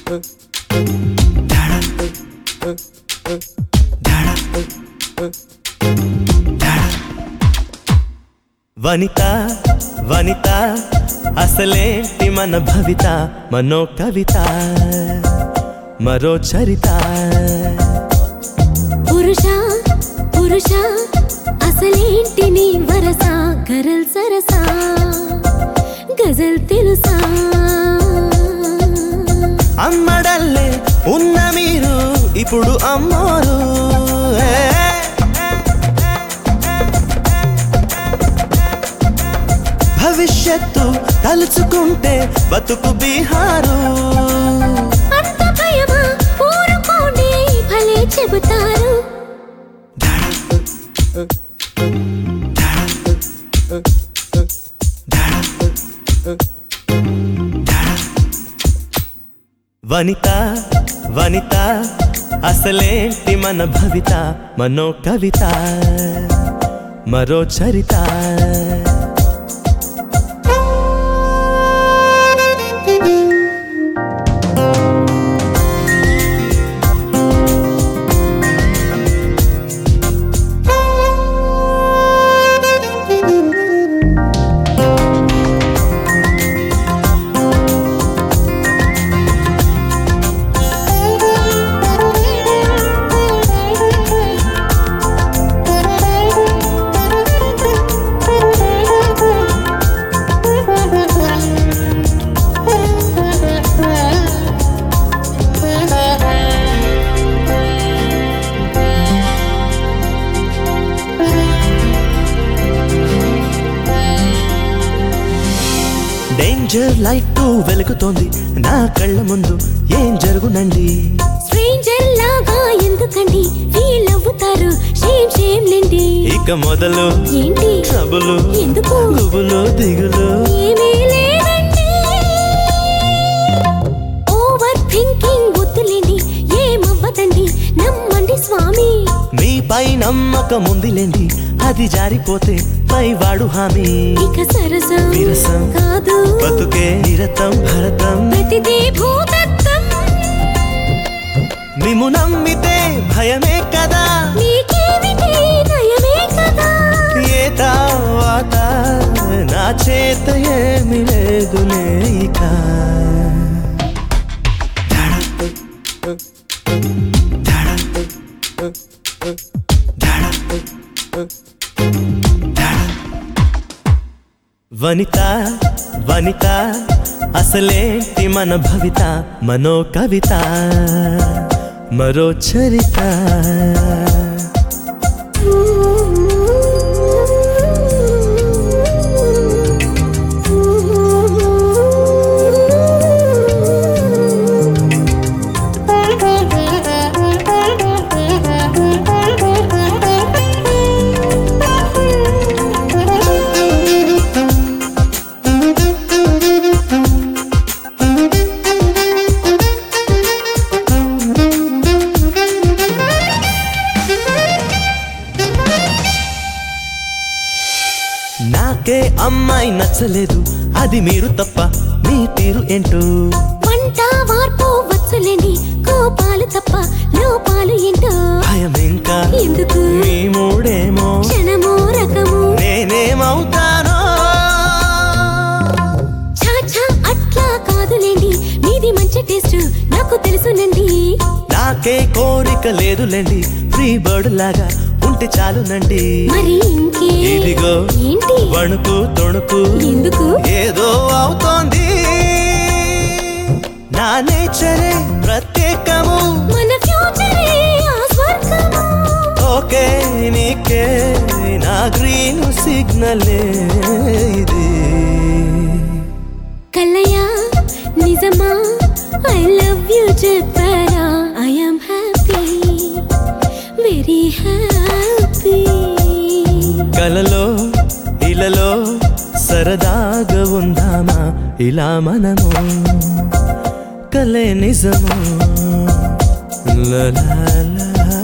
వనిత వనిత అసలేంటి మన భవిత మనో కవిత మరో చరిత పురుష పురుష అసలేంటి నీ వరస గరల్ సరసా గజల్ తెలుసా అమ్మడల్లే ఉన్న మీరు ఇప్పుడు అమ్మోరు ఏ, భవిష్యత్తు తలుచుకుంటే బతుకు బీహారు అంత భయమా ఊరుకోండి భలే చెబుతారు వనిత వనిత అసలేంటి మన భవిత మనో కవిత మరో చరిత డేంజర్ లైట్ వెలుగుతోంది నా కళ్ళ ముందు ఏం జరుగునండి స్ట్రేంజర్ లాగా ఎందుకండి ఫీల్ అవుతారు షేమ్ షేమ్ లేండి ఇక మొదలు ఏంటి ట్రబులు ఎందుకు గుబులు దిగులు ఏమీ లేదండి ఓవర్ థింకింగ్ వద్దులేండి ఏమవ్వదండి నమ్మండి స్వామి మీపై నమ్మకం ఉందిలేండి అది జారిపోతే పైవాడు హామీ ఇక సరసం విరసం కాదు బతుకే నిరతం భరతం ప్రతిదీ భూతత్వం మిము నమ్మితే భయమే కదా నీకేమిటి నయమే కదా ఏ తావాత నా చేత ఏమి లేదులే ఇక వనిత వనిత అసలేంటి మన భవిత మనో కవిత మరో చరిత నాకే అమ్మాయి నచ్చలేదు అది మీరు తప్ప మీ తీరు ఏంటో వంట వార్పు వచ్చులేండి కోపాలు తప్ప లోపాలు ఏంటో భయం ఇంకా ఎందుకు మీ మూడేమో క్షణమో రకము నేనేమవుతానో చాచా అట్లా కాదులేండి మీది మంచి టేస్ట్ నాకు తెలుసునండి నాకే కోరిక లేదులేండి ఫ్రీ బర్డ్ లాగా ఉంటే చాలునండి మరి ఇంకే ఇదిగో ఏంటి వణుకు తొణుకు ఎందుకు ఏదో అవుతోంది నా నేచరే ప్రత్యేకము మన ఫ్యూచరే ఆ స్వర్గము ఓకే నీకే నా గ్రీన్ సిగ్నలే ఇది కల్లయ్యా నిజమా ఐ లవ్ యూ చెప్పరా I am happy very happy కలలో ఇలలో సరదాగా ఉందామా ఇలా మనము కలే నిజము లా లా లా